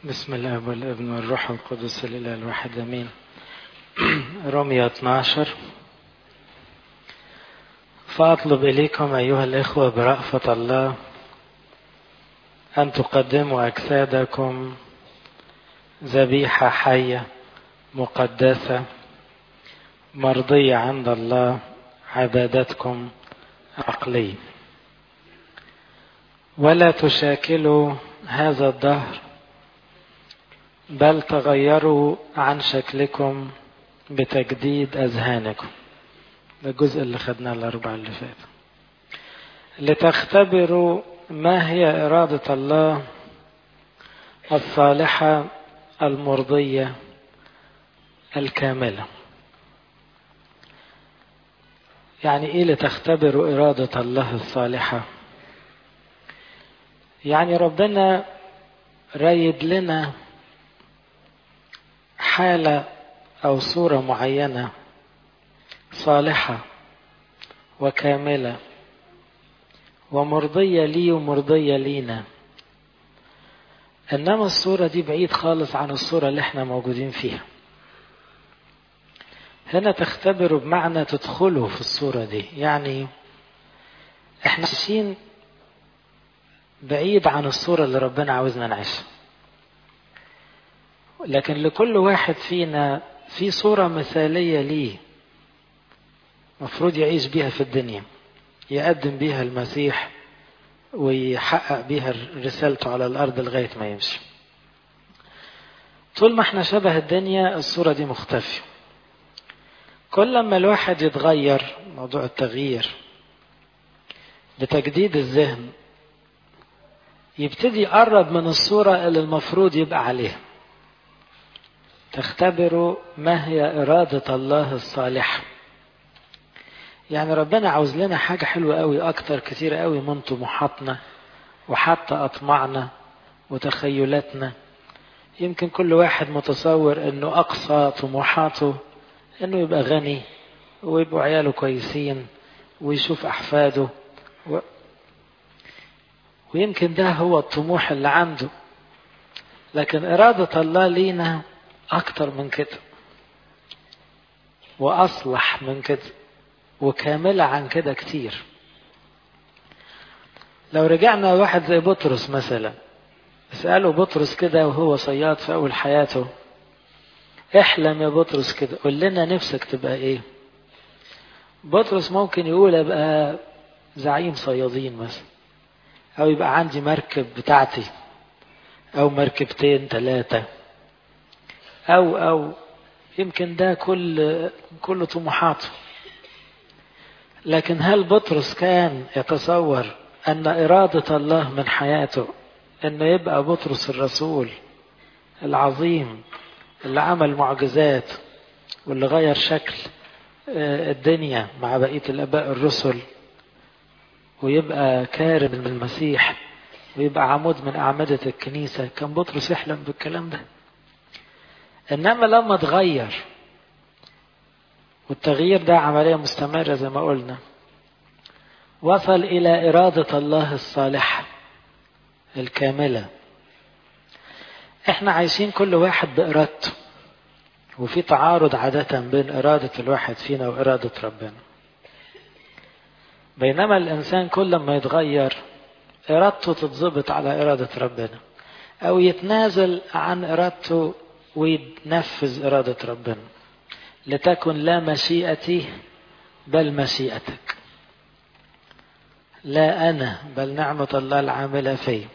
بسم الله والابن والروح القدس الإله الواحد أمين رمية 12 فأطلب إليكم أيها الإخوة برأفة الله أن تقدموا أجسادكم ذبيحة حية مقدسة مرضية عند الله عبادتكم عقلية ولا تشاكلوا هذا الدهر بل تغيروا عن شكلكم بتجديد أذهانكم ده الجزء اللي خدناه الأربعة اللي فات لتختبروا ما هي إرادة الله الصالحة المرضية الكاملة يعني إيه لتختبروا إرادة الله الصالحة يعني ربنا رايد لنا حالة أو صورة معينة صالحة وكاملة ومرضية لي ومرضية لينا إنما الصورة دي بعيد خالص عن الصورة اللي احنا موجودين فيها هنا تختبروا بمعنى تدخلوا في الصورة دي يعني احنا عايشين بعيد عن الصورة اللي ربنا عاوزنا نعيشها لكن لكل واحد فينا في صورة مثالية ليه مفروض يعيش بيها في الدنيا يقدم بيها المسيح ويحقق بيها رسالته على الأرض لغاية ما يمشي طول ما احنا شبه الدنيا الصورة دي مختفية كل ما الواحد يتغير موضوع التغيير بتجديد الذهن يبتدي يقرب من الصورة اللي المفروض يبقى عليها تختبروا ما هي إرادة الله الصالحة يعني ربنا عاوز لنا حاجة حلوة قوي أكتر كتير قوي من طموحاتنا وحتى أطماعنا وتخيلاتنا يمكن كل واحد متصور أنه أقصى طموحاته أنه يبقى غني ويبقوا عياله كويسين ويشوف أحفاده و... ويمكن ده هو الطموح اللي عنده لكن إرادة الله لينا أكتر من كده وأصلح من كده وكاملة عن كده كتير لو رجعنا واحد زي بطرس مثلا اسأله بطرس كده وهو صياد في أول حياته احلم يا بطرس كده قول لنا نفسك تبقى ايه بطرس ممكن يقول ابقى زعيم صيادين مثلا او يبقى عندي مركب بتاعتي او مركبتين ثلاثة او او يمكن ده كل كل طموحاته لكن هل بطرس كان يتصور ان اراده الله من حياته انه يبقى بطرس الرسول العظيم اللي عمل معجزات واللي غير شكل الدنيا مع بقيه الاباء الرسل ويبقى كارم من المسيح ويبقى عمود من اعمده الكنيسه كان بطرس يحلم بالكلام ده انما لما اتغير والتغيير ده عملية مستمرة زي ما قلنا وصل إلى إرادة الله الصالحة الكاملة احنا عايشين كل واحد بإرادته وفي تعارض عادة بين إرادة الواحد فينا وإرادة ربنا بينما الإنسان كل ما يتغير إرادته تتظبط على إرادة ربنا أو يتنازل عن إرادته وينفذ إرادة ربنا لتكن لا مشيئتي بل مشيئتك لا أنا بل نعمة الله العاملة في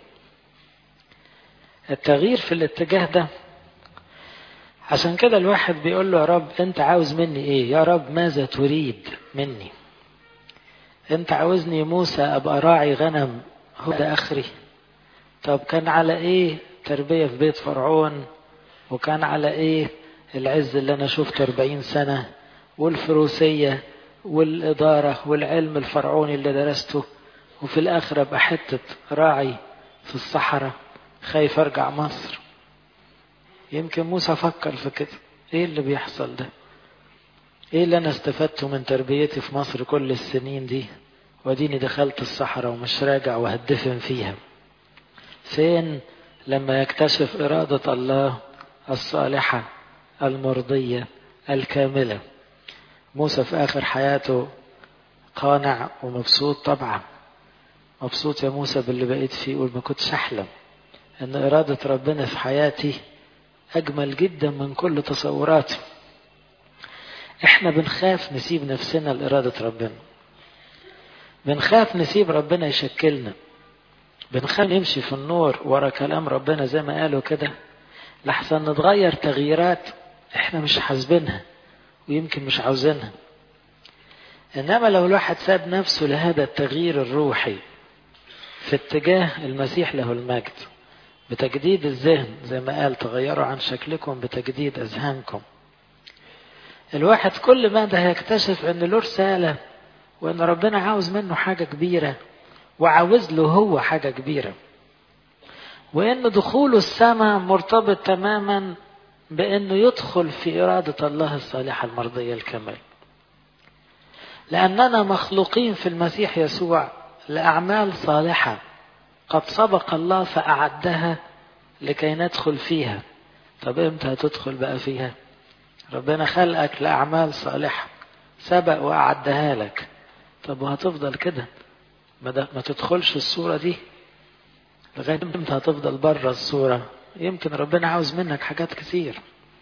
التغيير في الاتجاه ده عشان كده الواحد بيقول له يا رب انت عاوز مني ايه يا رب ماذا تريد مني انت عاوزني موسى ابقى راعي غنم هو ده اخري طب كان على ايه تربية في بيت فرعون وكان على ايه العز اللي انا شفته 40 سنة والفروسية والإدارة والعلم الفرعوني اللي درسته وفي الآخر أبقى حتة راعي في الصحراء خايف أرجع مصر يمكن موسى فكر في كده إيه اللي بيحصل ده إيه اللي أنا استفدته من تربيتي في مصر كل السنين دي وديني دخلت الصحراء ومش راجع وهدفن فيها فين لما يكتشف إرادة الله الصالحة المرضية الكاملة موسى في آخر حياته قانع ومبسوط طبعا مبسوط يا موسى باللي بقيت فيه يقول ما كنتش أحلم أن إرادة ربنا في حياتي أجمل جدا من كل تصوراتي احنا بنخاف نسيب نفسنا لإرادة ربنا بنخاف نسيب ربنا يشكلنا بنخاف نمشي في النور ورا كلام ربنا زي ما قالوا كده لحسن نتغير تغييرات احنا مش حاسبينها ويمكن مش عاوزينها انما لو الواحد ساب نفسه لهذا التغيير الروحي في اتجاه المسيح له المجد بتجديد الذهن زي ما قال تغيروا عن شكلكم بتجديد اذهانكم الواحد كل ما ده هيكتشف ان له رساله وان ربنا عاوز منه حاجه كبيره وعاوز له هو حاجه كبيره وان دخوله السماء مرتبط تماما بانه يدخل في اراده الله الصالحه المرضيه الكامله لاننا مخلوقين في المسيح يسوع لاعمال صالحه قد سبق الله فاعدها لكي ندخل فيها طب امتى هتدخل بقى فيها ربنا خلقك لاعمال صالحه سبق واعدها لك طب وهتفضل كده ما, ما تدخلش الصوره دي لغايه امتى هتفضل بره الصوره يمكن ربنا عاوز منك حاجات كتير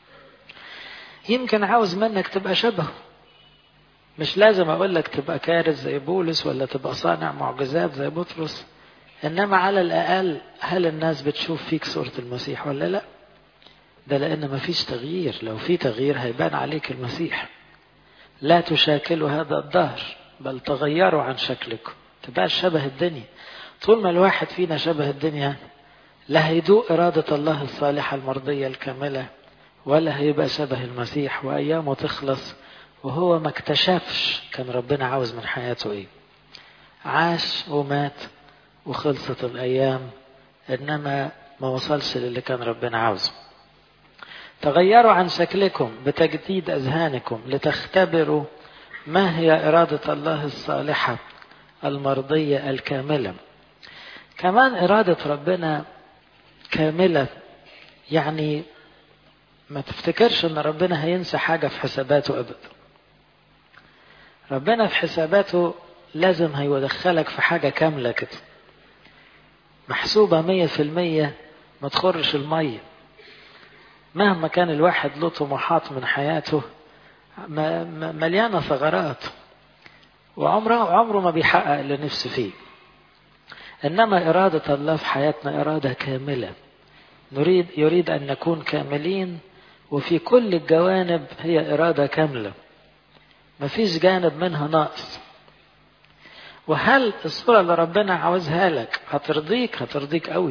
يمكن عاوز منك تبقى شبهه مش لازم اقول لك تبقى كارث زي بولس ولا تبقى صانع معجزات زي بطرس انما على الاقل هل الناس بتشوف فيك صورة المسيح ولا لا ده لان مفيش تغيير لو في تغيير هيبان عليك المسيح لا تشاكلوا هذا الدهر بل تغيروا عن شكلكم تبقى شبه الدنيا طول ما الواحد فينا شبه الدنيا لا هيدوق إرادة الله الصالحة المرضية الكاملة ولا هيبقى شبه المسيح وأيامه تخلص وهو ما اكتشفش كان ربنا عاوز من حياته ايه عاش ومات وخلصت الأيام إنما ما وصلش للي كان ربنا عاوزه تغيروا عن شكلكم بتجديد أذهانكم لتختبروا ما هي إرادة الله الصالحة المرضية الكاملة كمان إرادة ربنا كاملة يعني ما تفتكرش ان ربنا هينسى حاجة في حساباته ابدا ربنا في حساباته لازم هيدخلك في حاجة كاملة كده محسوبة مية في المية ما تخرش المية مهما كان الواحد له طموحات من حياته مليانة ثغرات وعمره عمره ما بيحقق اللي نفسه فيه إنما إرادة الله في حياتنا إرادة كاملة نريد يريد أن نكون كاملين وفي كل الجوانب هي إرادة كاملة مفيش جانب منها ناقص وهل الصورة اللي ربنا عاوزها لك هترضيك هترضيك قوي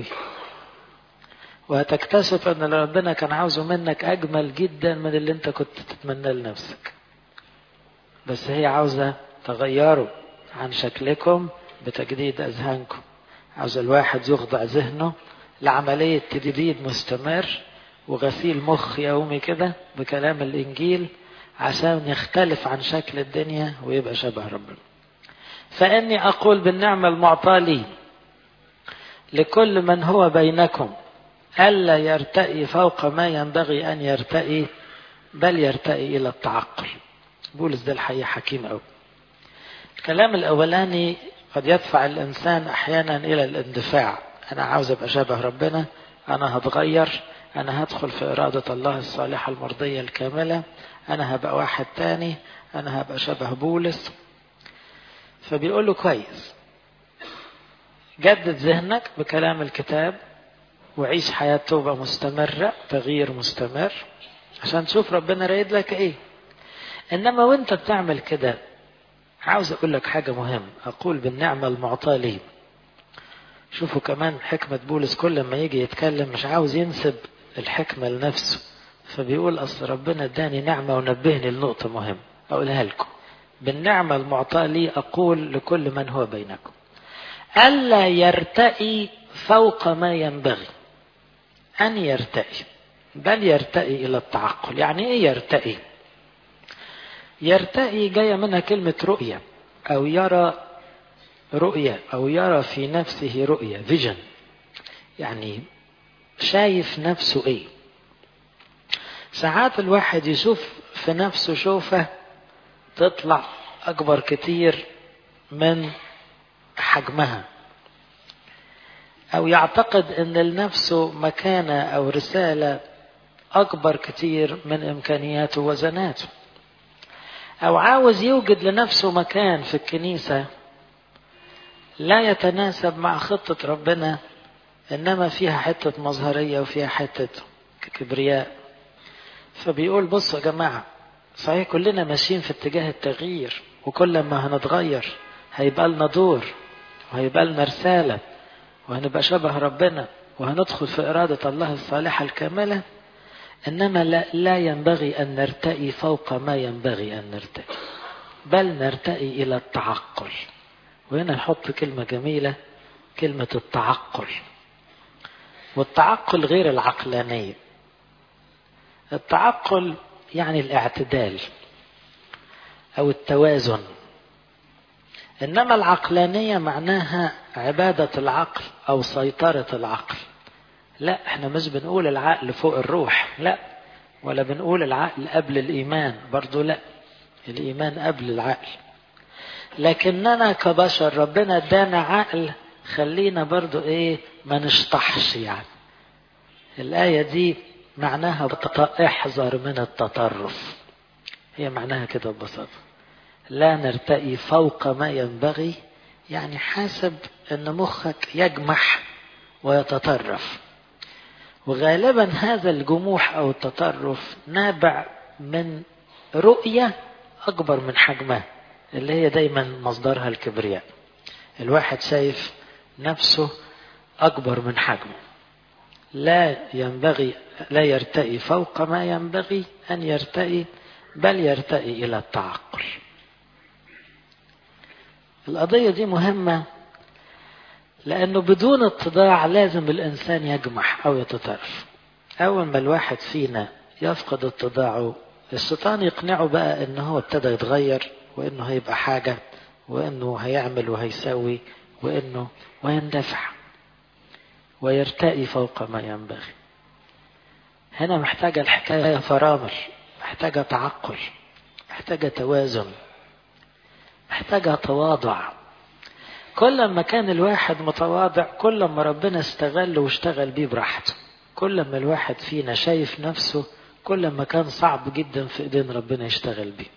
وهتكتشف ان اللي ربنا كان عاوزه منك اجمل جدا من اللي انت كنت تتمنى لنفسك بس هي عاوزة تغيروا عن شكلكم بتجديد اذهانكم عاوز الواحد يخضع ذهنه لعملية تجديد مستمر وغسيل مخ يومي كده بكلام الإنجيل عشان يختلف عن شكل الدنيا ويبقى شبه ربنا فإني أقول بالنعمة المعطاة لي لكل من هو بينكم ألا يرتئي فوق ما ينبغي أن يرتئي بل يرتئي إلى التعقل بولس ده الحقيقة حكيم أوي الكلام الأولاني قد يدفع الإنسان أحيانا إلى الاندفاع أنا عاوز أبقى شبه ربنا أنا هتغير أنا هدخل في إرادة الله الصالحة المرضية الكاملة أنا هبقى واحد تاني أنا هبقى شبه بولس فبيقول له كويس جدد ذهنك بكلام الكتاب وعيش حياة توبة مستمرة تغيير مستمر عشان تشوف ربنا رايد لك ايه انما وانت بتعمل كده عاوز اقول لك حاجة مهمة اقول بالنعمة المعطاة لي شوفوا كمان حكمة بولس كل ما يجي يتكلم مش عاوز ينسب الحكمة لنفسه فبيقول أصل ربنا اداني نعمة ونبهني لنقطة مهمة أقولها لكم بالنعمة المعطاة لي أقول لكل من هو بينكم ألا يرتئي فوق ما ينبغي أن يرتئي بل يرتئي إلى التعقل يعني إيه يرتئي يرتئي جاية منها كلمة رؤية أو يرى رؤية أو يرى في نفسه رؤية فيجن يعني شايف نفسه ايه ساعات الواحد يشوف في نفسه شوفة تطلع أكبر كتير من حجمها أو يعتقد أن لنفسه مكانة أو رسالة أكبر كتير من إمكانياته وزناته أو عاوز يوجد لنفسه مكان في الكنيسة لا يتناسب مع خطة ربنا إنما فيها حتة مظهرية وفيها حتة كبرياء فبيقول بصوا يا جماعة صحيح كلنا ماشيين في اتجاه التغيير وكل ما هنتغير هيبقى لنا دور وهيبقى لنا رسالة وهنبقى شبه ربنا وهندخل في إرادة الله الصالحة الكاملة إنما لا, لا ينبغي أن نرتقي فوق ما ينبغي أن نرتقي بل نرتقي إلى التعقل وهنا نحط كلمة جميلة كلمة التعقل والتعقل غير العقلانية التعقل يعني الاعتدال أو التوازن إنما العقلانية معناها عبادة العقل أو سيطرة العقل لا احنا مش بنقول العقل فوق الروح لا ولا بنقول العقل قبل الإيمان برضو لا الإيمان قبل العقل لكننا كبشر ربنا ادانا عقل خلينا برضو ايه ما نشطحش يعني الآية دي معناها احذر من التطرف هي معناها كده ببساطة لا نرتقي فوق ما ينبغي يعني حاسب ان مخك يجمح ويتطرف وغالبا هذا الجموح او التطرف نابع من رؤية اكبر من حجمها اللي هي دايما مصدرها الكبرياء الواحد شايف نفسه اكبر من حجمه لا ينبغي لا يرتقي فوق ما ينبغي ان يرتقي بل يرتقي الى التعقل القضيه دي مهمه لانه بدون اتضاع لازم الانسان يجمح او يتطرف اول ما الواحد فينا يفقد اتضاعه الشيطان يقنعه بقى ان هو ابتدى يتغير وانه هيبقى حاجه وانه هيعمل وهيسوي وانه ويندفع ويرتقي فوق ما ينبغي هنا محتاجة الحكاية فرامل محتاجة تعقل محتاجة توازن محتاجة تواضع كل ما كان الواحد متواضع كل ما ربنا استغل واشتغل بيه براحته كل ما الواحد فينا شايف نفسه كل ما كان صعب جدا في ايدين ربنا يشتغل بيه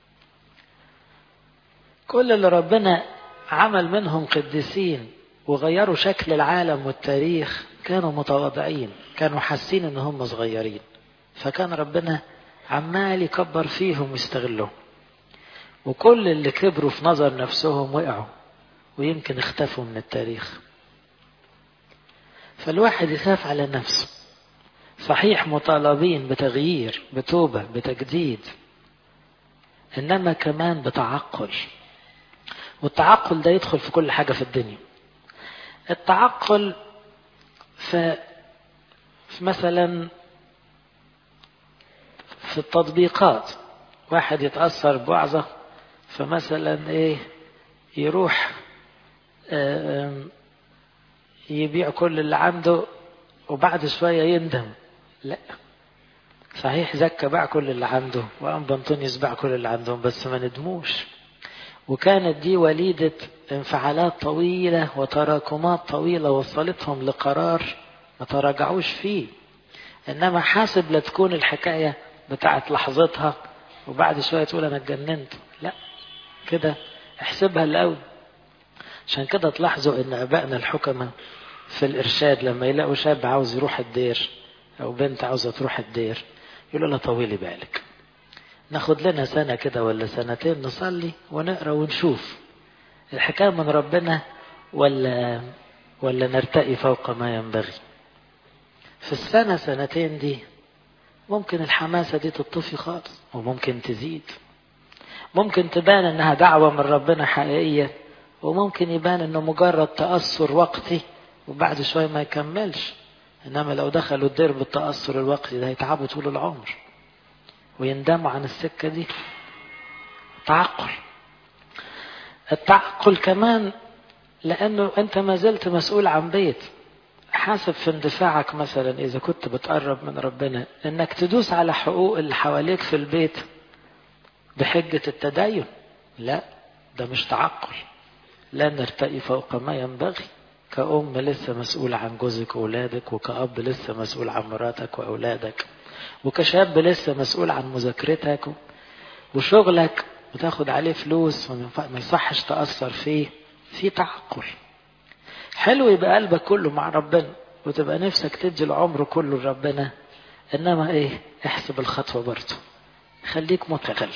كل اللي ربنا عمل منهم قديسين وغيروا شكل العالم والتاريخ كانوا متواضعين كانوا حاسين ان هم صغيرين فكان ربنا عمال يكبر فيهم ويستغلهم وكل اللي كبروا في نظر نفسهم وقعوا ويمكن اختفوا من التاريخ فالواحد يخاف على نفسه صحيح مطالبين بتغيير بتوبة بتجديد إنما كمان بتعقل والتعقل ده يدخل في كل حاجة في الدنيا التعقل في, في مثلا في التطبيقات واحد يتأثر بوعظة فمثلا ايه يروح يبيع كل اللي عنده وبعد شوية يندم لا صحيح زكى باع كل اللي عنده وقام بنطونيوس باع كل اللي عندهم بس ما ندموش وكانت دي وليدة انفعالات طويلة وتراكمات طويلة وصلتهم لقرار ما تراجعوش فيه إنما حاسب لا تكون الحكاية بتاعت لحظتها وبعد شوية تقول أنا اتجننت لا كده احسبها الأول عشان كده تلاحظوا إن أبائنا الحكمة في الإرشاد لما يلاقوا شاب عاوز يروح الدير أو بنت عاوزة تروح الدير يقولوا لها طولي بالك ناخد لنا سنة كده ولا سنتين نصلي ونقرا ونشوف الحكاية من ربنا ولا ولا نرتقي فوق ما ينبغي في السنة سنتين دي ممكن الحماسة دي تطفي خالص وممكن تزيد ممكن تبان انها دعوة من ربنا حقيقية وممكن يبان انه مجرد تأثر وقتي وبعد شوية ما يكملش انما لو دخلوا الدير بالتأثر الوقتي ده هيتعبوا طول العمر ويندموا عن السكة دي تعقل التعقل كمان لأنه أنت ما زلت مسؤول عن بيت حاسب في اندفاعك مثلا إذا كنت بتقرب من ربنا إنك تدوس على حقوق اللي حواليك في البيت بحجة التدين لا ده مش تعقل لا نرتقي فوق ما ينبغي كأم لسه مسؤولة عن جوزك وأولادك وكأب لسه مسؤول عن مراتك وأولادك وكشاب لسه مسؤول عن مذاكرتك وشغلك وتاخد عليه فلوس ما يصحش تأثر فيه في تعقل حلو يبقى قلبك كله مع ربنا وتبقى نفسك تدي العمر كله لربنا انما ايه احسب الخطوه برضه خليك متغل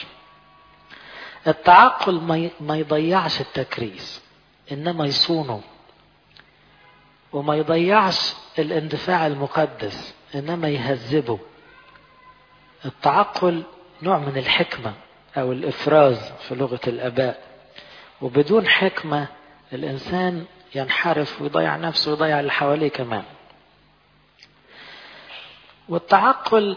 التعقل ما يضيعش التكريس انما يصونه وما يضيعش الاندفاع المقدس انما يهذبه التعقل نوع من الحكمه او الافراز في لغه الاباء وبدون حكمه الانسان ينحرف ويضيع نفسه ويضيع اللي حواليه كمان والتعقل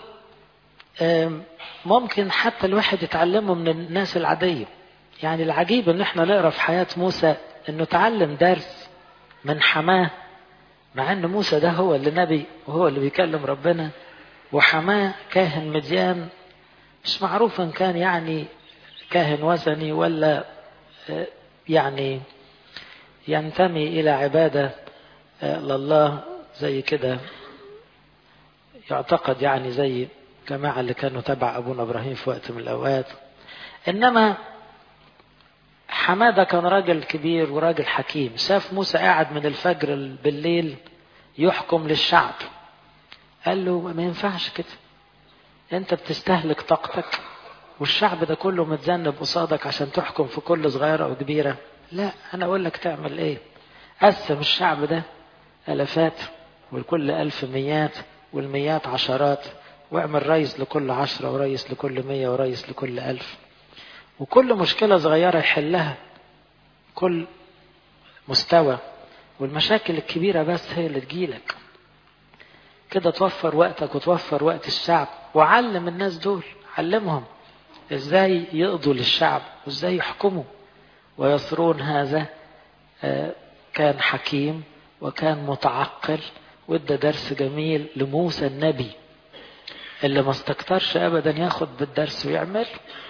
ممكن حتى الواحد يتعلمه من الناس العادية يعني العجيب ان احنا نقرا في حياة موسى انه تعلم درس من حماه مع ان موسى ده هو اللي نبي وهو اللي بيكلم ربنا وحماه كاهن مديان مش معروف ان كان يعني كاهن وثني ولا يعني ينتمي إلى عبادة لله زي كده يعتقد يعني زي جماعة اللي كانوا تبع أبونا إبراهيم في وقت من الأوقات إنما حمادة كان راجل كبير وراجل حكيم شاف موسى قاعد من الفجر بالليل يحكم للشعب قال له ما ينفعش كده انت بتستهلك طاقتك والشعب ده كله متذنب قصادك عشان تحكم في كل صغيرة وكبيرة لا أنا أقول لك تعمل إيه قسم الشعب ده ألفات والكل ألف ميات والميات عشرات واعمل رئيس لكل عشرة ورئيس لكل مية ورئيس لكل ألف وكل مشكلة صغيرة يحلها كل مستوى والمشاكل الكبيرة بس هي اللي تجيلك كده توفر وقتك وتوفر وقت الشعب وعلم الناس دول علمهم ازاي يقضوا للشعب وازاي يحكموا ويصرون هذا كان حكيم وكان متعقل وادى درس جميل لموسى النبي اللي ما استكترش ابدا ياخد بالدرس ويعمل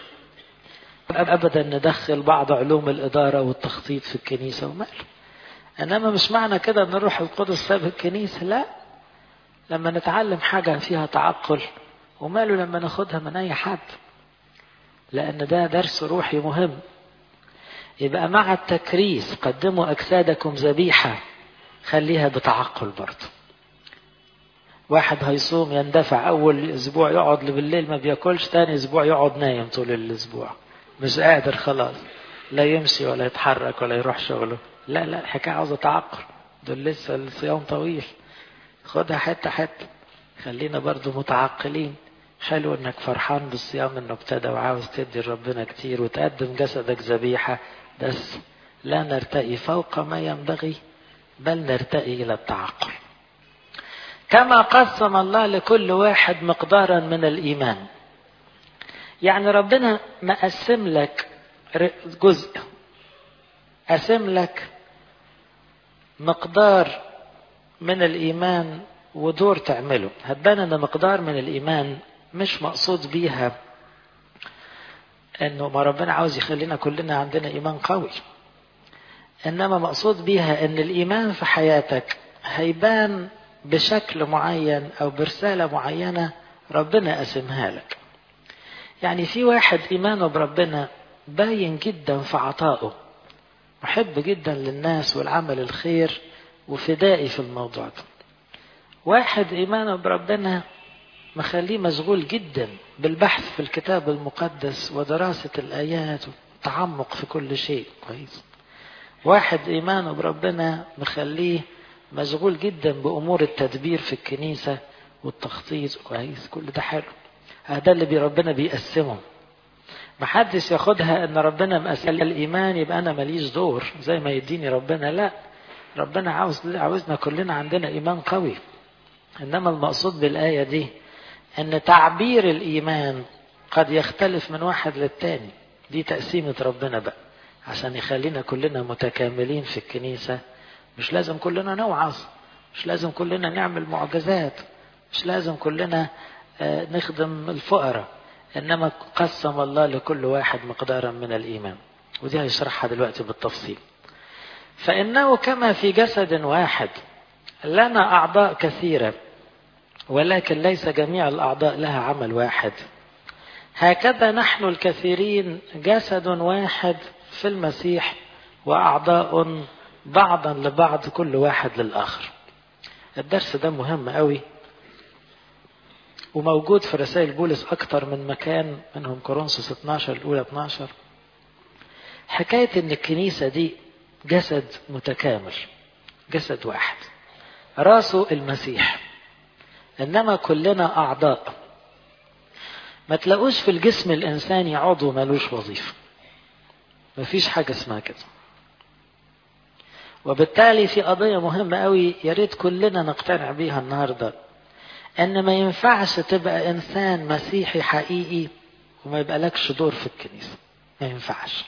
ابدا ندخل بعض علوم الاداره والتخطيط في الكنيسه وماله انما مش معنى كده ان الروح القدس ساب الكنيسه لا لما نتعلم حاجه فيها تعقل وماله لما ناخدها من اي حد لان ده درس روحي مهم يبقى مع التكريس قدموا أجسادكم ذبيحة خليها بتعقل برضه واحد هيصوم يندفع أول أسبوع يقعد بالليل ما بياكلش تاني أسبوع يقعد نايم طول الأسبوع مش قادر خلاص لا يمشي ولا يتحرك ولا يروح شغله لا لا الحكاية عاوزة تعقل دول لسه الصيام طويل خدها حتة حتة خلينا برضو متعقلين حلو انك فرحان بالصيام انه ابتدى وعاوز تدي ربنا كتير وتقدم جسدك ذبيحة بس لا نرتقي فوق ما ينبغي بل نرتقي الى التعقل كما قسم الله لكل واحد مقدارا من الايمان يعني ربنا مقسم لك جزء قسم لك مقدار من الايمان ودور تعمله هتبان ان مقدار من الايمان مش مقصود بيها انه ما ربنا عاوز يخلينا كلنا عندنا ايمان قوي انما مقصود بيها ان الايمان في حياتك هيبان بشكل معين او برسالة معينة ربنا قسمها لك يعني في واحد ايمانه بربنا باين جدا في عطائه محب جدا للناس والعمل الخير وفدائي في الموضوع ده واحد ايمانه بربنا مخليه مشغول جدا بالبحث في الكتاب المقدس ودراسة الآيات والتعمق في كل شيء كويس واحد إيمانه بربنا مخليه مشغول جدا بأمور التدبير في الكنيسة والتخطيط كويس كل ده حلو هذا اللي بي ربنا بيقسمه محدش ياخدها ان ربنا مقسم الايمان يبقى انا ماليش دور زي ما يديني ربنا لا ربنا عاوز عاوزنا كلنا عندنا ايمان قوي انما المقصود بالايه دي ان تعبير الايمان قد يختلف من واحد للتاني دي تقسيمة ربنا بقى عشان يخلينا كلنا متكاملين في الكنيسة مش لازم كلنا نوعظ مش لازم كلنا نعمل معجزات مش لازم كلنا نخدم الفقراء إنما قسم الله لكل واحد مقدارا من الإيمان ودي هيشرحها دلوقتي بالتفصيل فإنه كما في جسد واحد لنا أعضاء كثيرة ولكن ليس جميع الأعضاء لها عمل واحد هكذا نحن الكثيرين جسد واحد في المسيح وأعضاء بعضا لبعض كل واحد للآخر الدرس ده مهم قوي وموجود في رسائل بولس أكتر من مكان منهم كورنثوس 12 الأولى 12 حكاية إن الكنيسة دي جسد متكامل جسد واحد راسه المسيح إنما كلنا أعضاء ما تلاقوش في الجسم الإنساني عضو ملوش وظيفة مفيش حاجة اسمها كده وبالتالي في قضية مهمة قوي يا ريت كلنا نقتنع بيها النهاردة ان ما ينفعش تبقى انسان مسيحي حقيقي وما يبقى لكش دور في الكنيسة ما ينفعش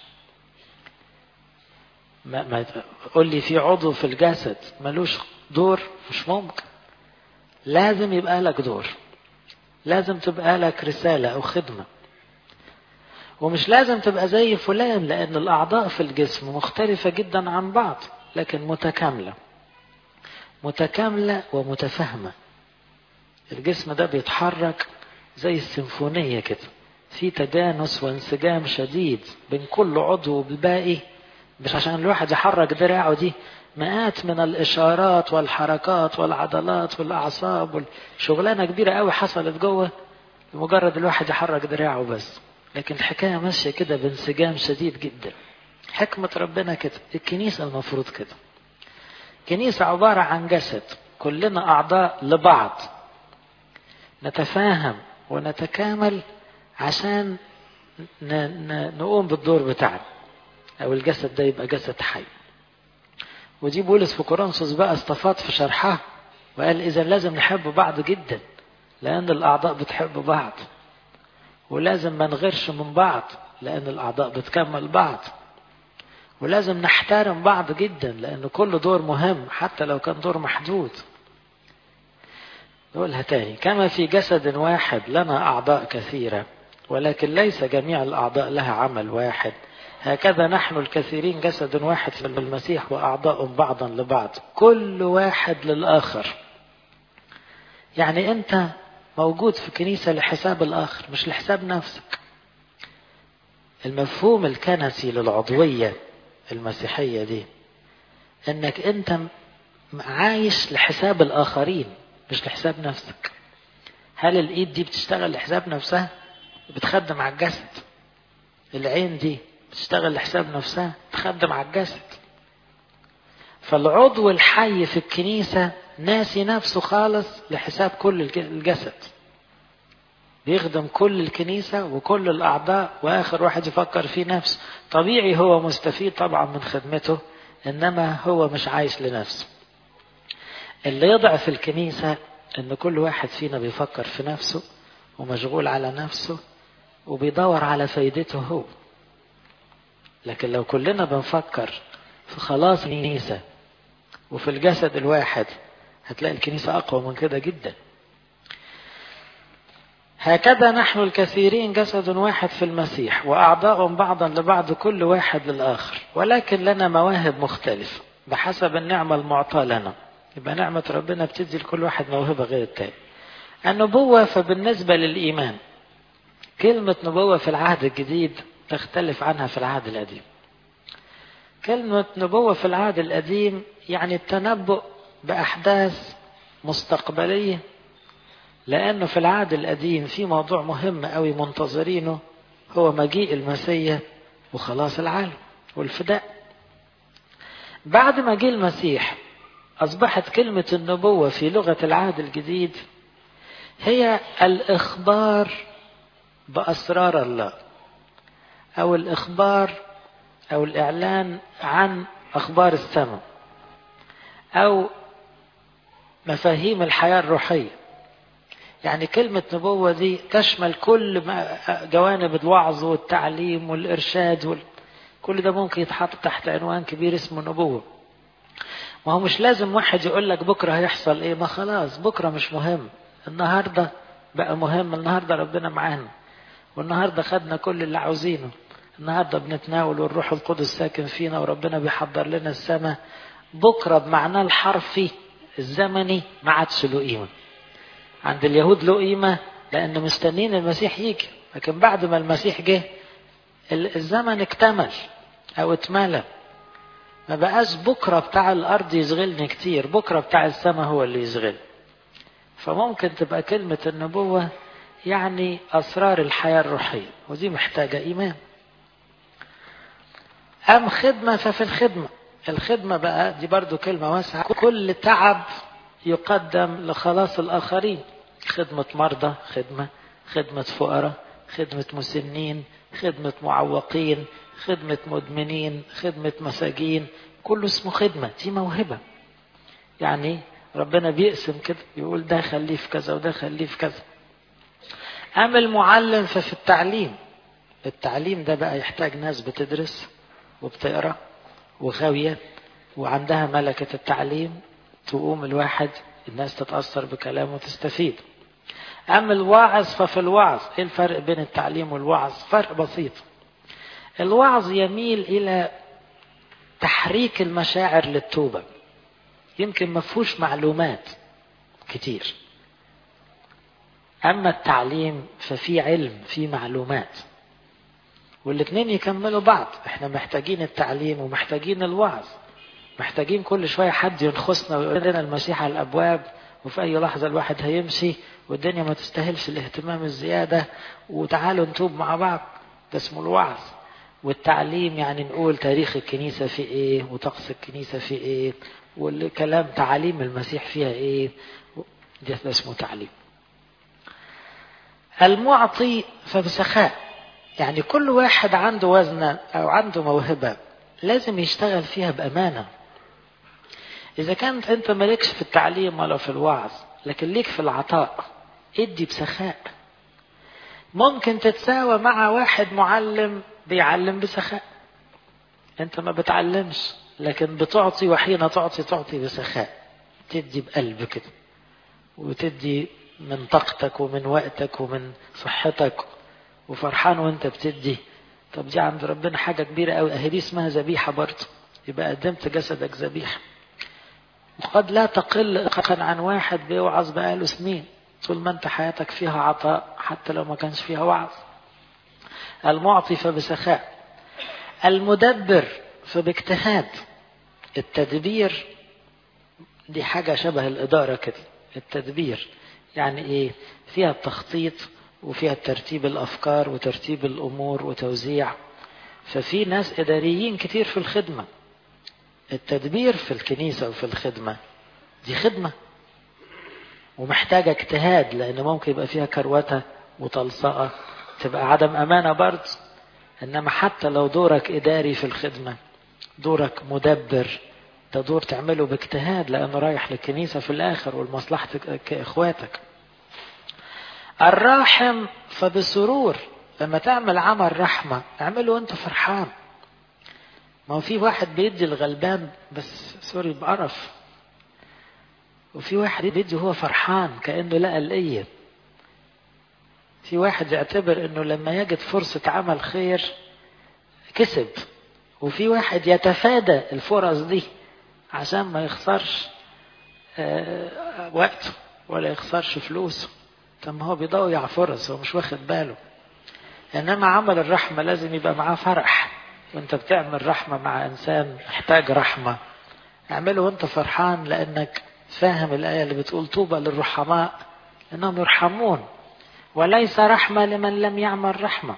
ما, ما قول لي في عضو في الجسد ملوش دور مش ممكن لازم يبقى لك دور لازم تبقى لك رسالة أو خدمة ومش لازم تبقى زي فلان لأن الأعضاء في الجسم مختلفة جدا عن بعض لكن متكاملة متكاملة ومتفاهمة الجسم ده بيتحرك زي السيمفونية كده في تجانس وانسجام شديد بين كل عضو والباقي مش عشان الواحد يحرك دراعه دي مئات من الإشارات والحركات والعضلات والأعصاب شغلانة كبيرة قوي حصلت جوه لمجرد الواحد يحرك دراعه بس لكن الحكاية ماشية كده بانسجام شديد جدا حكمة ربنا كده الكنيسة المفروض كده كنيسة عبارة عن جسد كلنا أعضاء لبعض نتفاهم ونتكامل عشان نقوم بالدور بتاعنا أو الجسد ده يبقى جسد حي ودي بولس في كورنثوس بقى استفاض في شرحها وقال إذا لازم نحب بعض جدا لأن الأعضاء بتحب بعض ولازم ما نغيرش من بعض لأن الأعضاء بتكمل بعض ولازم نحترم بعض جدا لأن كل دور مهم حتى لو كان دور محدود نقولها تاني كما في جسد واحد لنا أعضاء كثيرة ولكن ليس جميع الأعضاء لها عمل واحد هكذا نحن الكثيرين جسد واحد في المسيح وأعضاء بعضا لبعض كل واحد للآخر يعني أنت موجود في كنيسة لحساب الآخر مش لحساب نفسك المفهوم الكنسي للعضوية المسيحية دي انك انت عايش لحساب الآخرين مش لحساب نفسك هل الإيد دي بتشتغل لحساب نفسها بتخدم على الجسد العين دي بتشتغل لحساب نفسها تخدم على الجسد فالعضو الحي في الكنيسة ناسي نفسه خالص لحساب كل الجسد بيخدم كل الكنيسة وكل الأعضاء وآخر واحد يفكر فيه نفسه طبيعي هو مستفيد طبعا من خدمته إنما هو مش عايش لنفسه اللي يضعف الكنيسة إن كل واحد فينا بيفكر في نفسه ومشغول على نفسه وبيدور على فايدته هو لكن لو كلنا بنفكر في خلاص الكنيسة وفي الجسد الواحد هتلاقي الكنيسة أقوى من كده جدا هكذا نحن الكثيرين جسد واحد في المسيح وأعضاء بعضا لبعض كل واحد للآخر ولكن لنا مواهب مختلفة بحسب النعمة المعطاة لنا يبقى نعمة ربنا بتدي لكل واحد موهبة غير التاني النبوة فبالنسبة للإيمان كلمة نبوة في العهد الجديد تختلف عنها في العهد القديم كلمة نبوة في العهد القديم يعني التنبؤ بأحداث مستقبلية لأنه في العهد القديم في موضوع مهم قوي منتظرينه هو مجيء المسيح وخلاص العالم والفداء بعد مجيء المسيح أصبحت كلمة النبوة في لغة العهد الجديد هي الإخبار بأسرار الله أو الإخبار أو الإعلان عن أخبار السماء أو مفاهيم الحياة الروحية يعني كلمة نبوة دي تشمل كل جوانب الوعظ والتعليم والإرشاد وال... كل ده ممكن يتحط تحت عنوان كبير اسمه نبوة ما هو مش لازم واحد يقول لك بكرة هيحصل ايه ما خلاص بكرة مش مهم النهاردة بقى مهم النهاردة ربنا معانا والنهاردة خدنا كل اللي عاوزينه النهاردة بنتناول والروح القدس ساكن فينا وربنا بيحضر لنا السماء بكرة بمعناه الحرفي الزمني ما عادش له قيمة عند اليهود له قيمة لأن مستنين المسيح يجي لكن بعد ما المسيح جه الزمن اكتمل أو اتملى ما بقاش بكرة بتاع الأرض يشغلني كتير بكرة بتاع السماء هو اللي يشغل فممكن تبقى كلمة النبوة يعني أسرار الحياة الروحية ودي محتاجة إيمان أم خدمة ففي الخدمة الخدمة بقى دي برضو كلمة واسعة كل تعب يقدم لخلاص الآخرين خدمة مرضى خدمة خدمة فقراء خدمة مسنين خدمة معوقين خدمة مدمنين خدمة مساجين كله اسمه خدمة دي موهبة يعني ربنا بيقسم كده يقول ده خليه في كذا وده خليه في كذا أما المعلم ففي التعليم التعليم ده بقى يحتاج ناس بتدرس وبتقرا وغاوية وعندها ملكة التعليم تقوم الواحد الناس تتأثر بكلامه وتستفيد أما الواعظ ففي الوعظ إيه الفرق بين التعليم والوعظ فرق بسيط الوعظ يميل إلى تحريك المشاعر للتوبة يمكن ما فيهوش معلومات كتير أما التعليم ففي علم في معلومات والاثنين يكملوا بعض احنا محتاجين التعليم ومحتاجين الوعظ محتاجين كل شوية حد ينخصنا ويقول لنا المسيح على الأبواب وفي أي لحظة الواحد هيمشي والدنيا ما تستاهلش الاهتمام الزيادة وتعالوا نتوب مع بعض ده اسمه الوعظ والتعليم يعني نقول تاريخ الكنيسة في ايه وطقس الكنيسة في ايه والكلام تعاليم المسيح فيها ايه ده اسمه تعليم المعطي فبسخاء يعني كل واحد عنده وزنة أو عنده موهبة لازم يشتغل فيها بأمانة إذا كانت أنت مالكش في التعليم ولا في الوعظ لكن ليك في العطاء ادي بسخاء ممكن تتساوى مع واحد معلم بيعلم بسخاء انت ما بتعلمش لكن بتعطي وحين تعطي تعطي بسخاء تدي بقلب كده وتدي من طاقتك ومن وقتك ومن صحتك وفرحان وانت بتدي طب دي عند ربنا حاجة كبيرة قوي اهي دي اسمها ذبيحة برضه يبقى قدمت جسدك ذبيحة وقد لا تقل إطلاقا عن واحد بيوعظ بقاله سنين طول ما انت حياتك فيها عطاء حتى لو ما كانش فيها وعظ المعطي فبسخاء المدبر فباجتهاد التدبير دي حاجة شبه الإدارة كده التدبير يعني إيه فيها التخطيط وفيها ترتيب الأفكار وترتيب الأمور وتوزيع ففي ناس إداريين كتير في الخدمة التدبير في الكنيسة وفي الخدمة دي خدمة ومحتاجة اجتهاد لأن ممكن يبقى فيها كروتة وتلصقة تبقى عدم أمانة برضه إنما حتى لو دورك إداري في الخدمة دورك مدبر ده دور تعمله باجتهاد لأنه رايح للكنيسة في الآخر ولمصلحتك كإخواتك الراحم فبسرور لما تعمل عمل رحمة اعمله وانت فرحان ما هو في واحد بيدي الغلبان بس سوري بقرف وفي واحد بيدي هو فرحان كأنه لقى القية في واحد يعتبر انه لما يجد فرصة عمل خير كسب وفي واحد يتفادى الفرص دي عشان ما يخسرش وقته ولا يخسرش فلوسه طب ما هو بيضيع فرص هو مش واخد باله انما عمل الرحمة لازم يبقى معاه فرح وانت بتعمل رحمة مع انسان محتاج رحمة اعمله وانت فرحان لانك فاهم الآية اللي بتقول طوبى للرحماء انهم يرحمون وليس رحمة لمن لم يعمل رحمة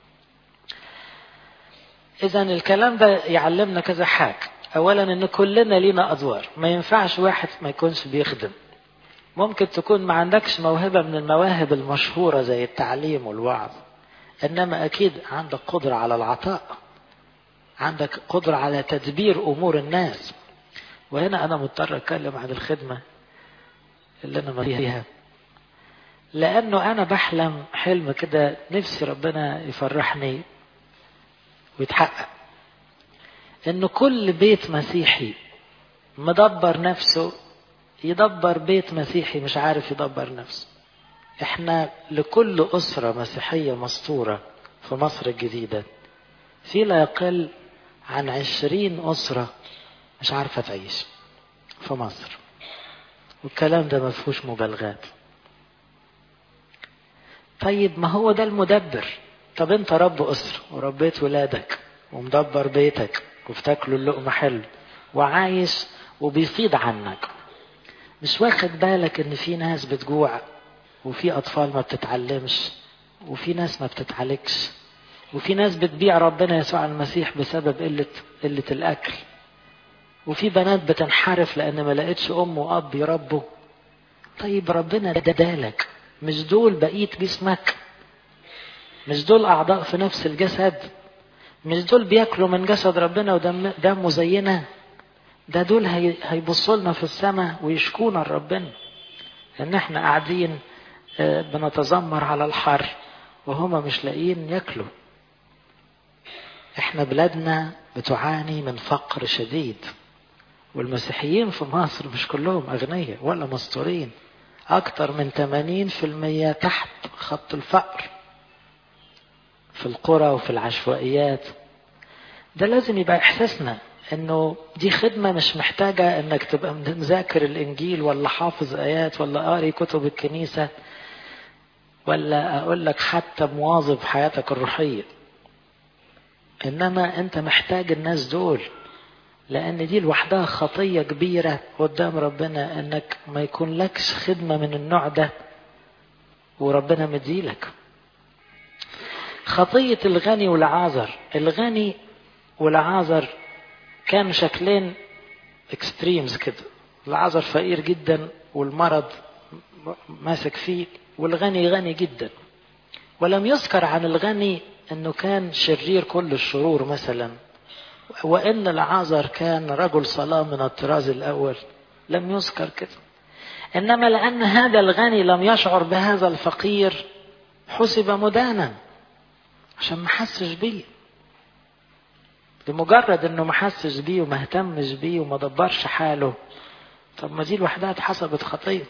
اذا الكلام ده يعلمنا كذا حاجة اولا ان كلنا لينا ادوار ما ينفعش واحد ما يكونش بيخدم ممكن تكون ما عندكش موهبة من المواهب المشهورة زي التعليم والوعظ انما اكيد عندك قدرة على العطاء عندك قدرة على تدبير امور الناس وهنا انا مضطر اتكلم عن الخدمة اللي انا فيها لانه انا بحلم حلم كده نفسي ربنا يفرحني ويتحقق ان كل بيت مسيحي مدبر نفسه يدبر بيت مسيحي مش عارف يدبر نفسه احنا لكل أسرة مسيحية مسطورة في مصر الجديدة في لا يقل عن عشرين أسرة مش عارفة تعيش في مصر والكلام ده ما فيهوش مبالغات طيب ما هو ده المدبر طب انت رب أسرة وربيت ولادك ومدبر بيتك وبتاكلوا اللقمة حلو وعايش وبيفيض عنك مش واخد بالك ان في ناس بتجوع وفي اطفال ما بتتعلمش وفي ناس ما بتتعالجش وفي ناس بتبيع ربنا يسوع المسيح بسبب قلة قلة الأكل وفي بنات بتنحرف لأن ما لقتش أم وأب يربوا طيب ربنا دالك مش دول بقية جسمك مش دول أعضاء في نفس الجسد مش دول بياكلوا من جسد ربنا ودم دمه زينا ده دول هي هيبصوا لنا في السماء ويشكونا لربنا ان احنا قاعدين بنتذمر على الحر وهما مش لاقيين ياكلوا احنا بلادنا بتعاني من فقر شديد والمسيحيين في مصر مش كلهم أغنياء ولا مستورين أكتر من 80% تحت خط الفقر في القرى وفي العشوائيات ده لازم يبقى إحساسنا إنه دي خدمة مش محتاجة إنك تبقى مذاكر الإنجيل ولا حافظ آيات ولا قاري كتب الكنيسة ولا أقول لك حتى مواظب حياتك الروحية إنما أنت محتاج الناس دول لأن دي لوحدها خطية كبيرة قدام ربنا إنك ما يكون لكش خدمة من النوع ده وربنا مديلك خطية الغني والعازر الغني والعازر كانوا شكلين اكستريمز كده العازر فقير جدا والمرض ماسك فيه والغني غني جدا ولم يذكر عن الغني انه كان شرير كل الشرور مثلا وان العازر كان رجل صلاة من الطراز الاول لم يذكر كده انما لان هذا الغني لم يشعر بهذا الفقير حسب مدانا عشان ما حسش بيه لمجرد انه ما حسش بيه وما اهتمش بيه وما دبرش حاله طب ما دي لوحدها اتحسبت خطيه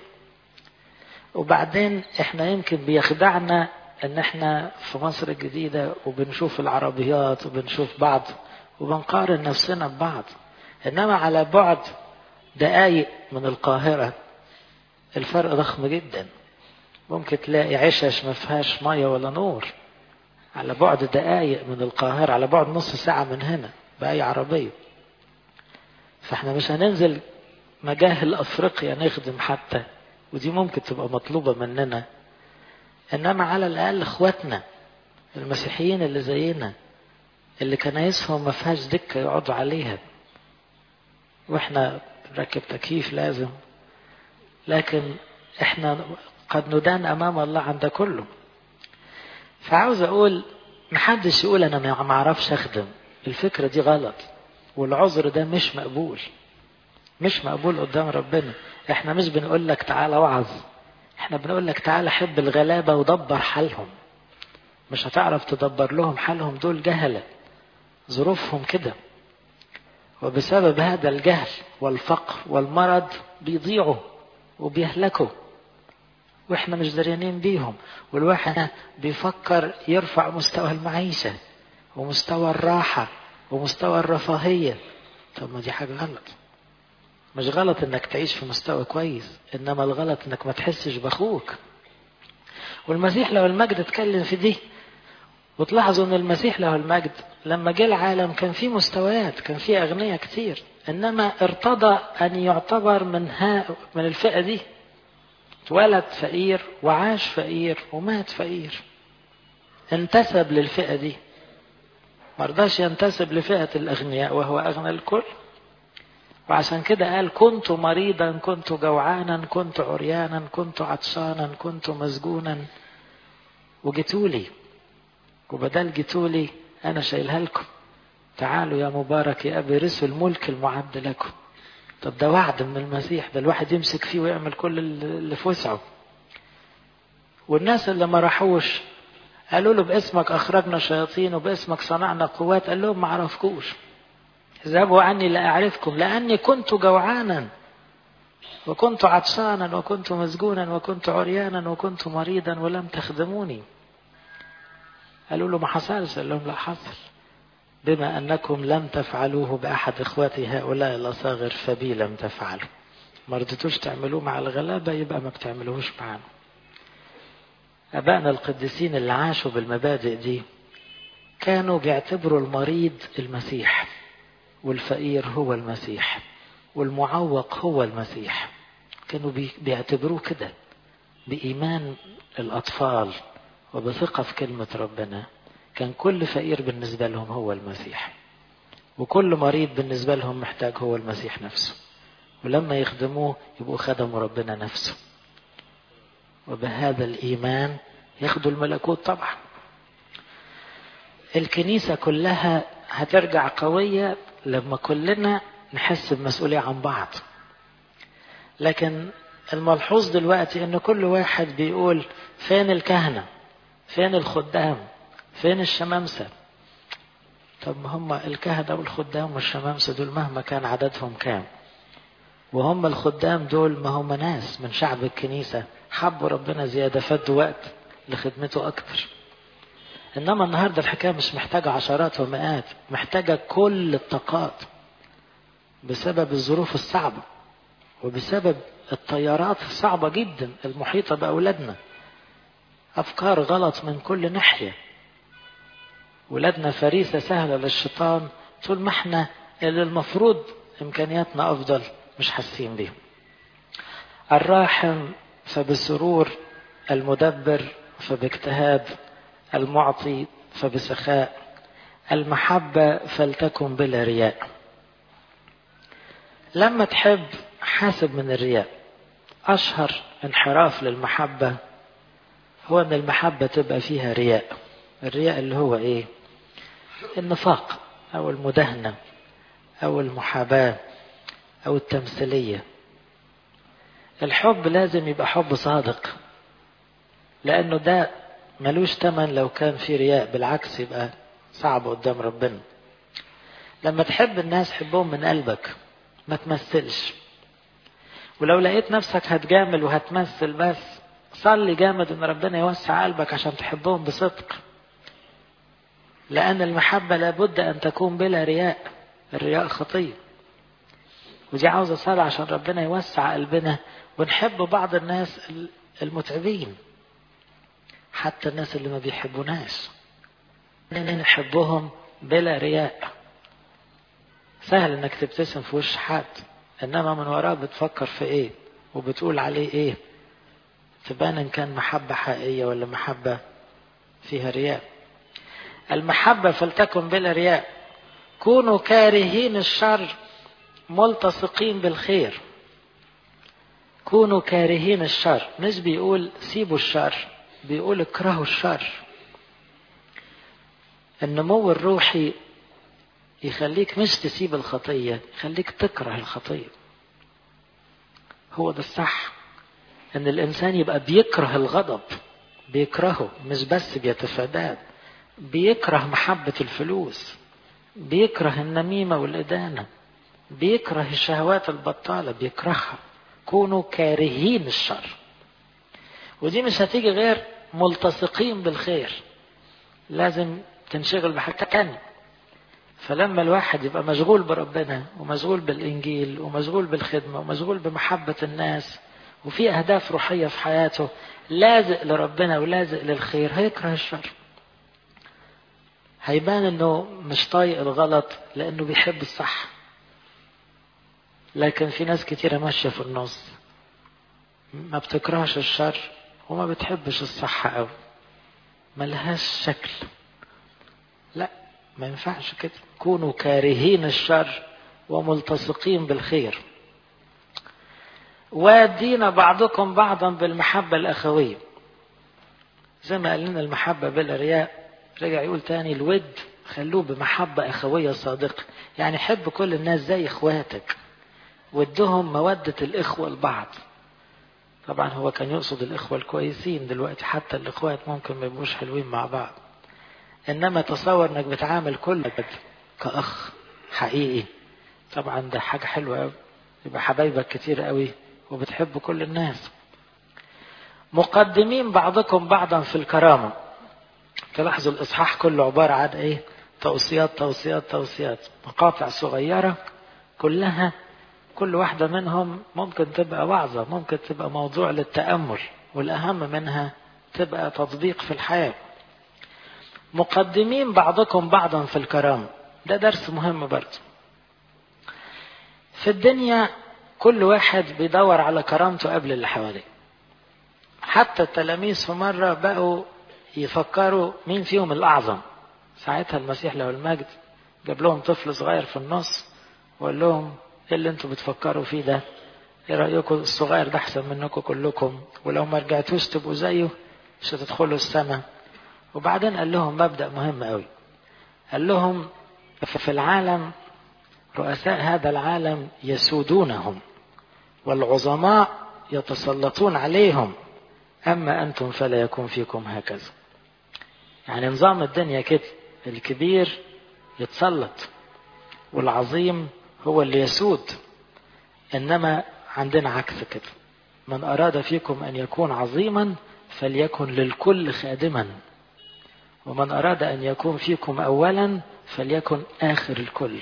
وبعدين احنا يمكن بيخدعنا ان احنا في مصر الجديدة وبنشوف العربيات وبنشوف بعض وبنقارن نفسنا ببعض انما على بعد دقايق من القاهرة الفرق ضخم جدا ممكن تلاقي عشش ما فيهاش مية ولا نور على بعد دقايق من القاهرة على بعد نص ساعة من هنا بأي عربية فاحنا مش هننزل مجاهل أفريقيا نخدم حتى ودي ممكن تبقى مطلوبة مننا إنما على الأقل إخواتنا المسيحيين اللي زينا اللي كنايسهم ما فيهاش دكة يقعدوا عليها وإحنا راكب تكييف لازم لكن إحنا قد ندان أمام الله عن ده كله فعاوز أقول محدش يقول أنا ما أعرفش أخدم الفكرة دي غلط والعذر ده مش مقبول مش مقبول قدام ربنا احنا مش بنقول لك تعالى وعظ احنا بنقول لك تعالى حب الغلابة ودبر حالهم مش هتعرف تدبر لهم حالهم دول جهلة ظروفهم كده وبسبب هذا الجهل والفقر والمرض بيضيعوا وبيهلكوا واحنا مش دريانين بيهم والواحد بيفكر يرفع مستوى المعيشة ومستوى الراحة ومستوى الرفاهية طب ما دي حاجة غلط مش غلط انك تعيش في مستوى كويس انما الغلط انك ما تحسش باخوك والمسيح له المجد اتكلم في دي وتلاحظوا ان المسيح له المجد لما جه العالم كان في مستويات كان في اغنياء كتير انما ارتضى ان يعتبر من ها من الفئه دي اتولد فقير وعاش فقير ومات فقير انتسب للفئه دي مرضاش ينتسب لفئه الاغنياء وهو اغنى الكل وعشان كده قال كنت مريضا كنت جوعانا كنت عريانا كنت عطشانا كنت مسجونا وجيتولي وبدل جيتولي انا شايلها لكم تعالوا يا مبارك يا ابي رثوا الملك المعد لكم طب ده وعد من المسيح ده الواحد يمسك فيه ويعمل كل اللي في وسعه والناس اللي ما راحوش قالوا له باسمك اخرجنا شياطين وباسمك صنعنا قوات قال لهم ما عرفكوش اذهبوا عني لا أعرفكم لأني كنت جوعانا وكنت عطشانا وكنت مسجونا وكنت عريانا وكنت مريضا ولم تخدموني قالوا له ما حصلش قال لهم لا حصل بما أنكم لم تفعلوه بأحد إخوتي هؤلاء الأصاغر فبي لم تفعلوا ما رضيتوش تعملوه مع الغلابة يبقى ما بتعملوهوش معانا أبائنا القديسين اللي عاشوا بالمبادئ دي كانوا بيعتبروا المريض المسيح والفقير هو المسيح والمعوق هو المسيح كانوا بيعتبروه كده بإيمان الأطفال وبثقة في كلمة ربنا كان كل فقير بالنسبة لهم هو المسيح وكل مريض بالنسبة لهم محتاج هو المسيح نفسه ولما يخدموه يبقوا خدموا ربنا نفسه وبهذا الإيمان ياخدوا الملكوت طبعا الكنيسة كلها هترجع قوية لما كلنا نحس بمسؤولية عن بعض لكن الملحوظ دلوقتي ان كل واحد بيقول فين الكهنة فين الخدام فين الشمامسة طب ما هم الكهنة والخدام والشمامسة دول مهما كان عددهم كام وهم الخدام دول ما هم ناس من شعب الكنيسة حبوا ربنا زيادة فدوا وقت لخدمته أكتر إنما النهاردة الحكاية مش محتاجة عشرات ومئات محتاجة كل الطاقات بسبب الظروف الصعبة وبسبب التيارات الصعبة جدا المحيطة بأولادنا أفكار غلط من كل ناحية ولادنا فريسة سهلة للشيطان طول ما احنا اللي المفروض إمكانياتنا أفضل مش حاسين بيهم الراحم فبسرور المدبر فباجتهاد المعطي فبسخاء المحبة فلتكن بلا رياء لما تحب حاسب من الرياء أشهر انحراف للمحبة هو أن المحبة تبقى فيها رياء الرياء اللي هو إيه النفاق أو المدهنة أو المحاباة أو التمثيلية الحب لازم يبقى حب صادق لأنه ده ملوش تمن لو كان في رياء بالعكس يبقى صعب قدام ربنا لما تحب الناس حبهم من قلبك ما تمثلش ولو لقيت نفسك هتجامل وهتمثل بس صلي جامد ان ربنا يوسع قلبك عشان تحبهم بصدق لان المحبة لابد ان تكون بلا رياء الرياء خطية ودي عاوزة صلاة عشان ربنا يوسع قلبنا ونحب بعض الناس المتعبين حتى الناس اللي ما بيحبوناش نحبهم بلا رياء سهل انك تبتسم في وش حد انما من وراه بتفكر في ايه وبتقول عليه ايه تبان ان كان محبة حقيقية ولا محبة فيها رياء المحبة فلتكن بلا رياء كونوا كارهين الشر ملتصقين بالخير كونوا كارهين الشر مش بيقول سيبوا الشر بيقول اكرهوا الشر النمو الروحي يخليك مش تسيب الخطية يخليك تكره الخطية هو ده الصح ان الانسان يبقى بيكره الغضب بيكرهه مش بس بيتفاداه بيكره محبة الفلوس بيكره النميمة والإدانة بيكره الشهوات البطالة بيكرهها كونوا كارهين الشر ودي مش هتيجي غير ملتصقين بالخير لازم تنشغل بحاجة تانية فلما الواحد يبقى مشغول بربنا ومشغول بالإنجيل ومشغول بالخدمة ومشغول بمحبة الناس وفي أهداف روحية في حياته لازق لربنا ولازق للخير هيكره الشر هيبان انه مش طايق الغلط لانه بيحب الصح لكن في ناس كتيرة ماشية في النص ما بتكرهش الشر وما بتحبش الصح قوي ملهاش شكل لا ما ينفعش كده كونوا كارهين الشر وملتصقين بالخير وادين بعضكم بعضا بالمحبة الأخوية زي ما قال لنا المحبة بلا رياء رجع يقول تاني الود خلوه بمحبة أخوية صادقة يعني حب كل الناس زي إخواتك ودهم مودة الإخوة لبعض طبعا هو كان يقصد الإخوة الكويسين دلوقتي حتى الإخوات ممكن ما يبقوش حلوين مع بعض إنما تصور إنك بتعامل كل كأخ حقيقي طبعا ده حاجة حلوة قوي يبقى حبايبك كتير قوي وبتحب كل الناس مقدمين بعضكم بعضا في الكرامة تلاحظوا الإصحاح كله عبارة عن إيه توصيات توصيات توصيات مقاطع صغيرة كلها كل واحدة منهم ممكن تبقى وعظة ممكن تبقى موضوع للتأمل والأهم منها تبقى تطبيق في الحياة مقدمين بعضكم بعضا في الكرامة ده درس مهم برضه في الدنيا كل واحد بيدور على كرامته قبل اللي حواليه حتى التلاميذ في مرة بقوا يفكروا مين فيهم الأعظم ساعتها المسيح له المجد جاب لهم طفل صغير في النص وقال لهم ايه اللي انتوا بتفكروا فيه ده ايه رأيكم الصغير ده احسن منكم كلكم ولو ما رجعتوش تبقوا زيه مش هتدخلوا السماء وبعدين قال لهم مبدأ مهم قوي قال لهم في العالم رؤساء هذا العالم يسودونهم والعظماء يتسلطون عليهم أما أنتم فلا يكون فيكم هكذا يعني نظام الدنيا كده الكبير يتسلط والعظيم هو اللي يسود إنما عندنا عكس كده من أراد فيكم أن يكون عظيما فليكن للكل خادما ومن أراد أن يكون فيكم أولا فليكن آخر الكل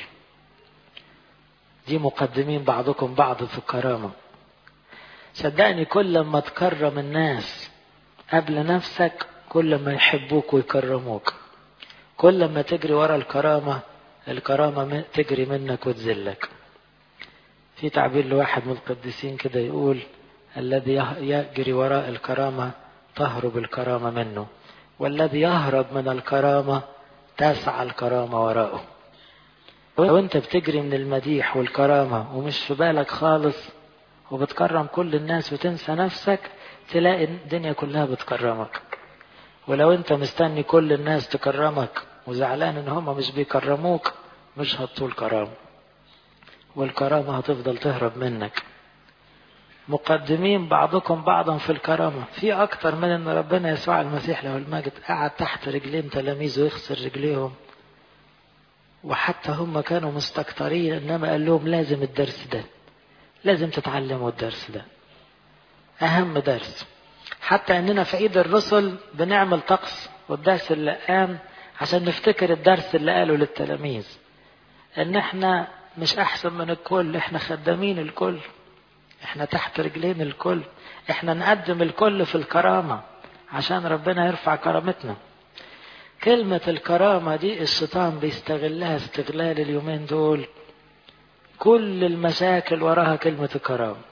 دي مقدمين بعضكم بعض في الكرامة صدقني كل ما تكرم الناس قبل نفسك كل ما يحبوك ويكرموك كل ما تجري ورا الكرامة الكرامة تجري منك وتذلك في تعبير لواحد من القديسين كده يقول الذي يجري وراء الكرامة تهرب الكرامة منه والذي يهرب من الكرامة تسعى الكرامة وراءه لو انت بتجري من المديح والكرامة ومش في بالك خالص وبتكرم كل الناس وتنسى نفسك تلاقي الدنيا كلها بتكرمك ولو انت مستني كل الناس تكرمك وزعلان ان هم مش بيكرموك مش هتطول كرامة والكرامة هتفضل تهرب منك مقدمين بعضكم بعضا في الكرامة في أكتر من أن ربنا يسوع المسيح له المجد قعد تحت رجلين تلاميذه يخسر رجليهم وحتى هم كانوا مستكترين إنما قال لهم لازم الدرس ده لازم تتعلموا الدرس ده أهم درس حتى أننا في عيد الرسل بنعمل طقس والدرس اللي قام عشان نفتكر الدرس اللي قاله للتلاميذ ان احنا مش احسن من الكل احنا خدامين الكل احنا تحت رجلين الكل احنا نقدم الكل في الكرامة عشان ربنا يرفع كرامتنا كلمة الكرامة دي الشيطان بيستغلها استغلال اليومين دول كل المشاكل وراها كلمة الكرامة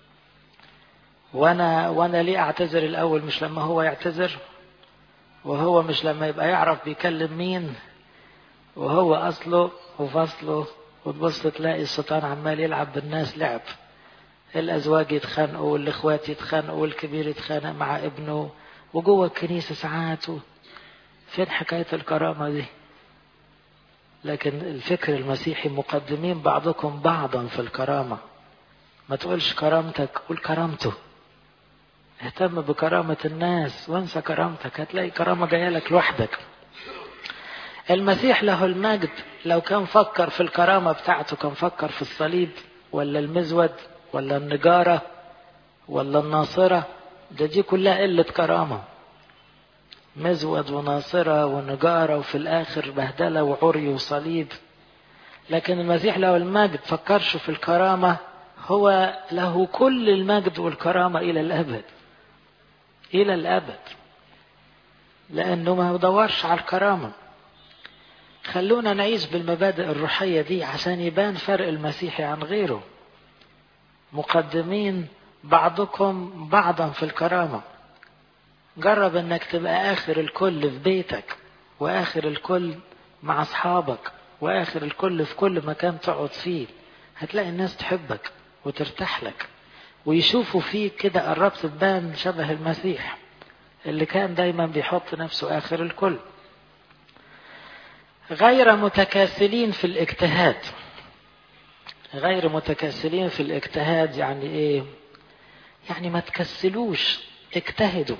وانا وانا ليه اعتذر الاول مش لما هو يعتذر وهو مش لما يبقى يعرف بيكلم مين وهو اصله وفصله وتبص تلاقي الشيطان عمال يلعب بالناس لعب الازواج يتخانقوا والاخوات يتخانقوا والكبير يتخانق مع ابنه وجوه الكنيسه ساعات فين حكايه الكرامه دي لكن الفكر المسيحي مقدمين بعضكم بعضا في الكرامه ما تقولش كرامتك قول كرامته اهتم بكرامة الناس وانسى كرامتك هتلاقي كرامة جاية لك لوحدك المسيح له المجد لو كان فكر في الكرامة بتاعته كان فكر في الصليب ولا المزود ولا النجارة ولا الناصرة ده دي كلها قلة كرامة مزود وناصرة ونجارة وفي الآخر بهدلة وعري وصليب لكن المسيح له المجد فكرش في الكرامة هو له كل المجد والكرامة إلى الأبد إلى الأبد لأنه ما دورش على الكرامة خلونا نعيش بالمبادئ الروحية دي عشان يبان فرق المسيحي عن غيره مقدمين بعضكم بعضا في الكرامة جرب انك تبقى اخر الكل في بيتك واخر الكل مع اصحابك واخر الكل في كل مكان تقعد فيه هتلاقي الناس تحبك وترتاح لك ويشوفوا فيك كده قربت تبان شبه المسيح اللي كان دايما بيحط نفسه آخر الكل غير متكاسلين في الاجتهاد غير متكاسلين في الاجتهاد يعني ايه يعني ما تكسلوش اجتهدوا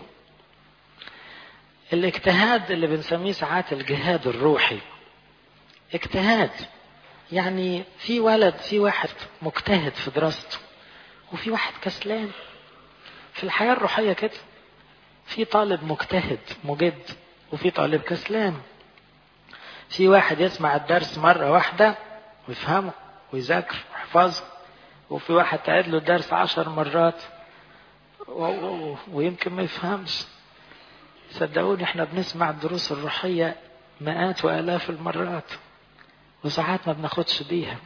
الاجتهاد اللي بنسميه ساعات الجهاد الروحي اجتهاد يعني في ولد في واحد مجتهد في دراسته وفي واحد كسلان في الحياة الروحية كده في طالب مجتهد مجد وفي طالب كسلان في واحد يسمع الدرس مرة واحدة ويفهمه ويذاكر ويحفظه وفي واحد تعيد له الدرس عشر مرات ويمكن ما يفهمش صدقوني احنا بنسمع الدروس الروحية مئات وآلاف المرات وساعات ما بناخدش بيها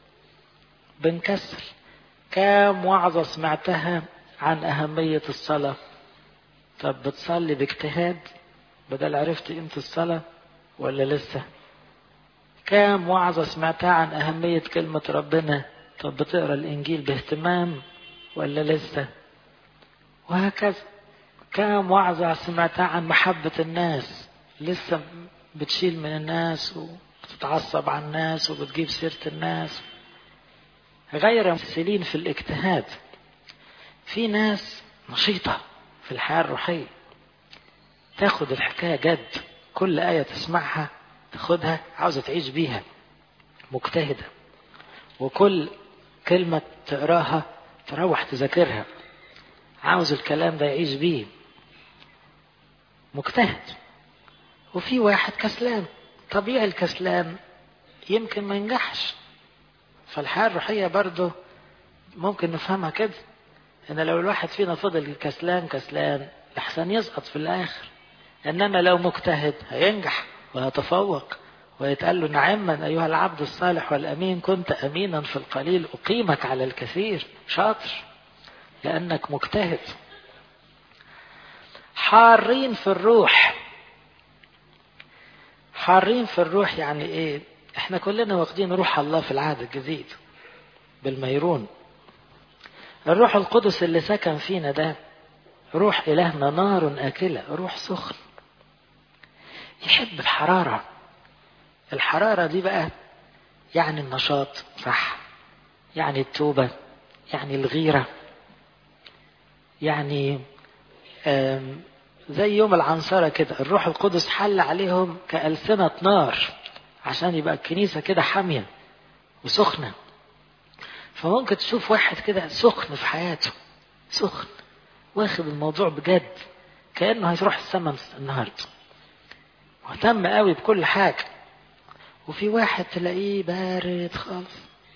بنكسل كام وعظة سمعتها عن أهمية الصلاة طب بتصلي باجتهاد بدل عرفت قيمة الصلاة ولا لسه كام وعظة سمعتها عن أهمية كلمة ربنا طب بتقرا الإنجيل باهتمام ولا لسه وهكذا كام وعظة سمعتها عن محبة الناس لسه بتشيل من الناس وبتتعصب على الناس وبتجيب سيرة الناس غير ممثلين في الاجتهاد في ناس نشيطة في الحياة الروحية تاخد الحكاية جد كل آية تسمعها تاخدها عاوزة تعيش بيها مجتهدة وكل كلمة تقراها تروح تذاكرها عاوز الكلام ده يعيش بيه مجتهد وفي واحد كسلان طبيعي الكسلان يمكن ما ينجحش فالحياة الروحية برضه ممكن نفهمها كده ان لو الواحد فينا فضل كسلان كسلان لحسن يسقط في الاخر انما لو مجتهد هينجح ويتفوق ويتقال له نعما ايها العبد الصالح والامين كنت امينا في القليل اقيمك على الكثير شاطر لانك مجتهد حارين في الروح حارين في الروح يعني ايه احنا كلنا واخدين روح الله في العهد الجديد بالميرون الروح القدس اللي سكن فينا ده روح إلهنا نار آكلة روح سخن يحب الحرارة الحرارة دي بقى يعني النشاط صح يعني التوبة يعني الغيرة يعني زي يوم العنصرة كده الروح القدس حل عليهم كألسنة نار عشان يبقى الكنيسة كده حامية وسخنة فممكن تشوف واحد كده سخن في حياته سخن واخد الموضوع بجد كأنه هيروح السما النهاردة مهتم قوي بكل حاجة وفي واحد تلاقيه بارد خالص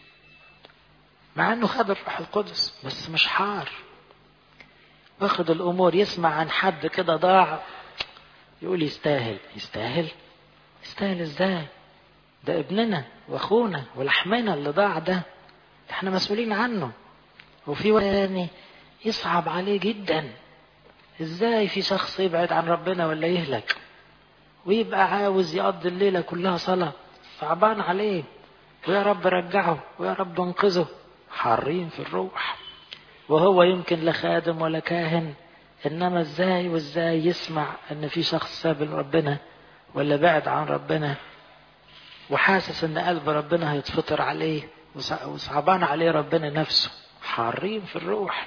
مع انه خد الروح القدس بس مش حار واخد الامور يسمع عن حد كده ضاع يقول يستاهل يستاهل يستاهل ازاي ده ابننا واخونا ولحمنا اللي ضاع ده احنا مسؤولين عنه وفي تاني يصعب عليه جدا ازاي في شخص يبعد عن ربنا ولا يهلك ويبقى عاوز يقضي الليله كلها صلاه صعبان عليه ويا رب رجعه ويا رب انقذه حارين في الروح وهو يمكن لا خادم ولا كاهن انما ازاي وازاي يسمع ان في شخص ساب ربنا ولا بعد عن ربنا وحاسس ان قلب ربنا هيتفطر عليه وصعبان عليه ربنا نفسه حارين في الروح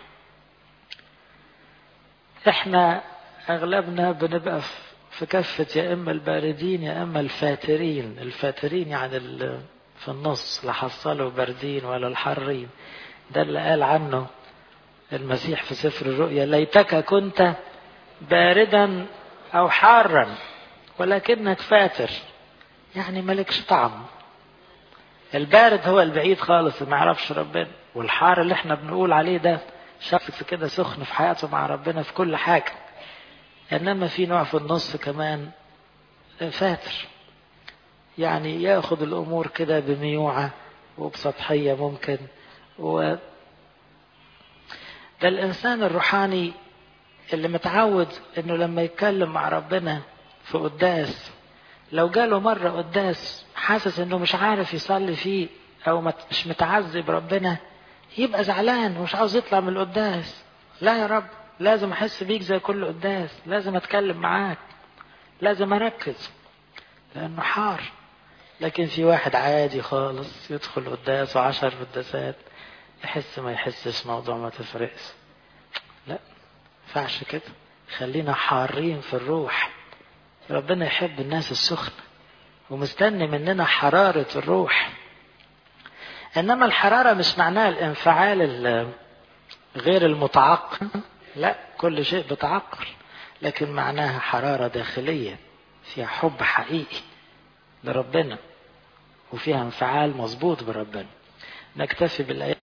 احنا اغلبنا بنبقى في كفة يا اما الباردين يا اما الفاترين الفاترين يعني في النص لا حصلوا باردين ولا الحارين ده اللي قال عنه المسيح في سفر الرؤيا ليتك كنت باردا او حارا ولكنك فاتر يعني مالكش طعم البارد هو البعيد خالص ما يعرفش ربنا والحار اللي احنا بنقول عليه ده شخص كده سخن في حياته مع ربنا في كل حاجة انما في نوع في النص كمان فاتر يعني ياخد الامور كده بميوعة وبسطحية ممكن و ده الانسان الروحاني اللي متعود انه لما يتكلم مع ربنا في قداس لو جاله مرة قداس حاسس انه مش عارف يصلي فيه او مش متعذب ربنا يبقى زعلان ومش عاوز يطلع من القداس لا يا رب لازم احس بيك زي كل قداس لازم اتكلم معاك لازم اركز لانه حار لكن في واحد عادي خالص يدخل قداس وعشر قداسات يحس ما يحسش موضوع ما تفرقش لا ينفعش كده خلينا حارين في الروح ربنا يحب الناس السخنة ومستني مننا حرارة الروح انما الحراره مش معناها الانفعال غير المتعقل لا كل شيء بتعقل لكن معناها حراره داخليه فيها حب حقيقي لربنا وفيها انفعال مظبوط بربنا نكتفي بالايات